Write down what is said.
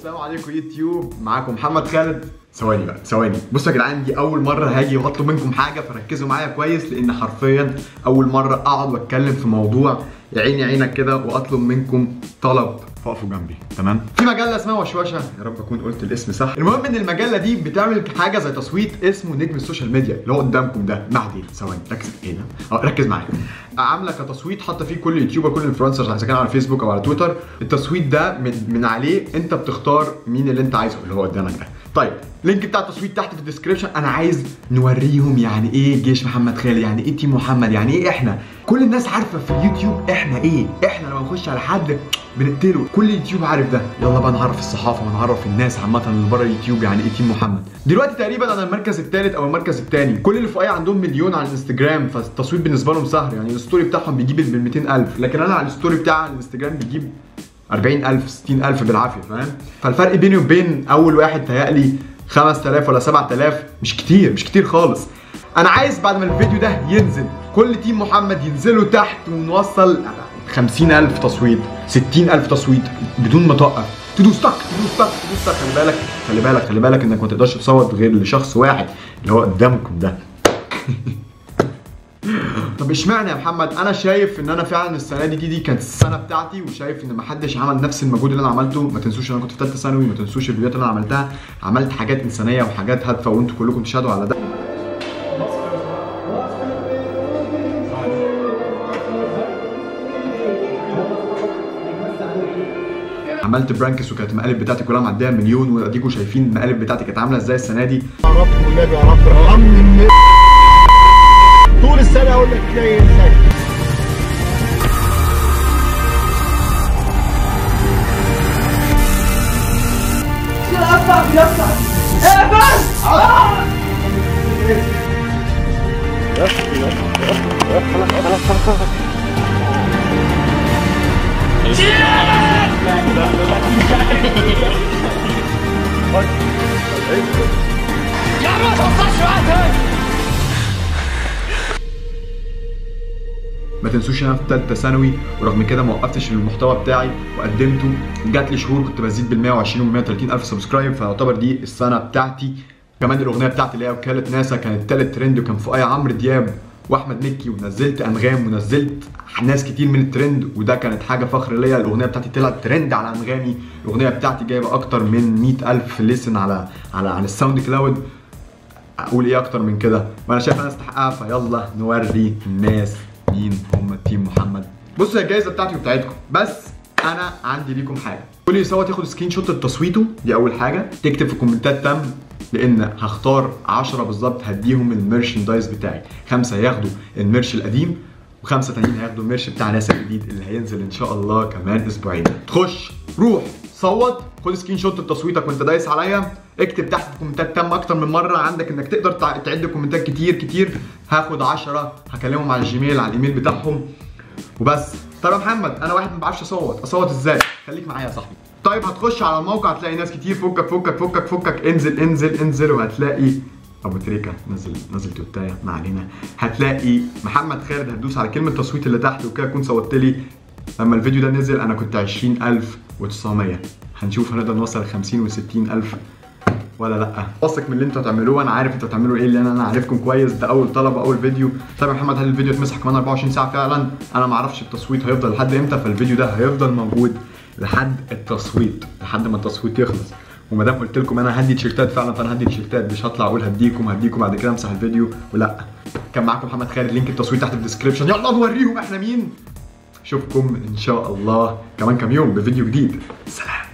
السلام عليكم يوتيوب معاكم محمد خالد ثواني بقى ثواني بصوا يا جدعان دي اول مره هاجي واطلب منكم حاجه فركزوا معايا كويس لان حرفيا اول مره اقعد واتكلم في موضوع يا عيني عينك كده واطلب منكم طلب فاقفوا جنبي تمام في مجله اسمها وشوشه يا رب اكون قلت الاسم صح المهم ان المجله دي بتعمل حاجه زي تصويت اسمه نجم السوشيال ميديا اللي هو قدامكم ده مهدي ثواني ركز ايه ده اه ركز معايا عامله كتصويت حاطه فيه كل يوتيوبر كل انفلونسرز اذا كان على فيسبوك او على تويتر التصويت ده من, من عليه انت بتختار مين اللي انت عايزه اللي هو قدامك ده طيب لينك بتاع التصويت تحت في الديسكربشن انا عايز نوريهم يعني ايه جيش محمد خالد يعني ايه تيم محمد يعني ايه احنا كل الناس عارفه في اليوتيوب احنا ايه احنا لما نخش على حد بنقتله كل اليوتيوب عارف ده يلا بقى نعرف الصحافه ونعرف الناس عامه اللي بره اليوتيوب يعني ايه تيم محمد دلوقتي تقريبا انا المركز الثالث او المركز الثاني كل اللي فوقيا عندهم مليون على الانستجرام فالتصويت بالنسبه لهم سهل يعني الستوري بتاعهم بيجيب ال 200000 لكن انا على الستوري بتاعي على الانستجرام بيجيب 40000 60000 بالعافيه فاهم فالفرق بيني وبين اول واحد تهيألي 5000 ولا 7000 مش كتير مش كتير خالص انا عايز بعد ما الفيديو ده ينزل كل تيم محمد ينزلوا تحت ونوصل 50000 تصويت 60000 تصويت بدون ما توقف تدوس تك تدوس تك تدوس تك خلي بالك خلي بالك خلي بالك انك ما تقدرش تصوت غير لشخص واحد اللي هو قدامكم ده طب اشمعنى يا محمد انا شايف ان انا فعلا السنه دي دي, دي كانت السنه بتاعتي وشايف ان ما حدش عمل نفس المجهود اللي انا عملته ما تنسوش ان انا كنت في ثالثه ثانوي ما تنسوش الفيديوهات اللي انا عملتها عملت حاجات انسانيه وحاجات هادفه وانتوا كلكم تشهدوا على ده عملت برانكس وكانت المقالب بتاعتي كلها معديه مليون واديكم شايفين المقالب بتاعتي كانت عامله ازاي السنه دي يا رب والنبي يا رب ارحمني من طول السنه اقول لك تلاقي ازاي ما تنسوش ان انا في ثالثه ثانوي ورغم كده ما وقفتش المحتوى بتاعي وقدمته جات لي شهور كنت بزيد بال 120 و 130 الف سبسكرايب فيعتبر دي السنه بتاعتي كمان الاغنيه بتاعتي اللي هي وكاله ناسا كانت تالت ترند وكان فوقيا عمرو دياب واحمد مكي ونزلت انغام ونزلت ناس كتير من الترند وده كانت حاجه فخر ليا الاغنيه بتاعتي طلعت ترند على انغامي الاغنيه بتاعتي جايبه اكتر من 100000 ليسن على على على الساوند كلاود اقول ايه اكتر من كده وانا شايف انا استحقها فيلا نوري الناس مين هم تيم محمد بصوا هي الجايزه بتاعتي وبتاعتكم بس انا عندي ليكم حاجه كل اللي يصوت ياخد سكرين شوت لتصويته دي اول حاجه تكتب في الكومنتات تم لان هختار 10 بالظبط هديهم الميرشندايز بتاعي خمسه ياخدوا الميرش القديم وخمسه تانيين هياخدوا الميرش بتاع ناس الجديد اللي هينزل ان شاء الله كمان اسبوعين تخش روح صوت خد سكرين شوت لتصويتك وانت دايس عليا اكتب تحت في الكومنتات تم اكتر من مره عندك انك تقدر تع- تعد كومنتات كتير كتير هاخد 10 هكلمهم على الجيميل على الايميل بتاعهم وبس طب يا محمد انا واحد ما بعرفش اصوت اصوت ازاي خليك معايا يا صاحبي طيب هتخش على الموقع هتلاقي ناس كتير فكك فكك فكك فكك انزل انزل انزل وهتلاقي ابو تريكه نزل نزل توتايه ما علينا هتلاقي محمد خالد هتدوس على كلمه تصويت اللي تحت وكده تكون صوتت لي لما الفيديو ده نزل انا كنت 20900 هنشوف هنقدر نوصل 50 و60 الف ولا لا واثق من اللي انتوا هتعملوه انا عارف انتوا هتعملوا ايه لان انا عارفكم كويس ده اول طلب اول فيديو طيب يا محمد هل الفيديو اتمسح كمان 24 ساعه فعلا انا ما اعرفش التصويت هيفضل لحد امتى فالفيديو ده هيفضل موجود لحد التصويت لحد ما التصويت يخلص وما دام قلت لكم انا هدي تيشيرتات فعلا فانا هدي تيشيرتات مش هطلع اقول هديكم هديكم بعد كده امسح الفيديو ولا كان معاكم محمد خالد لينك التصويت تحت في الديسكربشن يلا نوريهم احنا مين اشوفكم ان شاء الله كمان كام يوم بفيديو جديد سلام